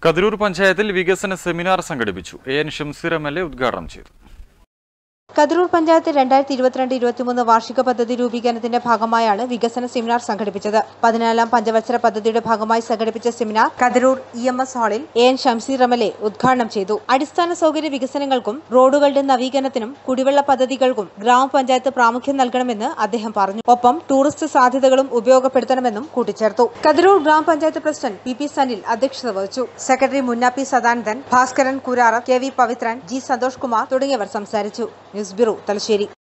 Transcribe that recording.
കതിരൂർ പഞ്ചായത്തിൽ വികസന സെമിനാർ സംഘടിപ്പിച്ചു A N Shamseer M L A ഉദ്ഘാടനം ചെയ്തു കതിരൂർ പഞ്ചായത്ത് രണ്ടായിരത്തി ഇരുപത്തിരണ്ട് ഇരുപത്തിമൂന്ന് വാർഷിക പദ്ധതി രൂപീകരണത്തിന്റെ ഭാഗമായാണ് വികസന സെമിനാർ സംഘടിപ്പിച്ചത് പതിനാലാം പഞ്ചവത്സര പദ്ധതിയുടെ ഭാഗമായി സംഘടിപ്പിച്ച seminar Kathirur E M S ഹാളിൽ A N Shamseer M L A ഉദ്ഘാടനം ചെയ്തു അടിസ്ഥാന സൗകര്യ വികസനങ്ങൾക്കും റോഡുകളുടെ നവീകരണത്തിനും കുടിവെള്ള പദ്ധതികൾക്കും ഗ്രാമപഞ്ചായത്ത് പ്രാമുഖ്യം നൽകണമെന്ന് അദ്ദേഹം പറഞ്ഞു ഒപ്പം ടൂറിസ്റ്റ് സാധ്യതകളും ഉപയോഗപ്പെടുത്തണമെന്നും കൂട്ടിച്ചേർത്തു കതിരൂർ ഗ്രാമപഞ്ചായത്ത് പ്രസിഡന്റ് പി പി സനിൽ അധ്യക്ഷത വഹിച്ചു secretary Munnappi Sadanandan Bhaskaran Kurara K V Pavithran G Santhosh Kumar തുടങ്ങിയവർ സംസാരിച്ചു ന്യൂസ് ബ്യൂറോ തലശ്ശേരി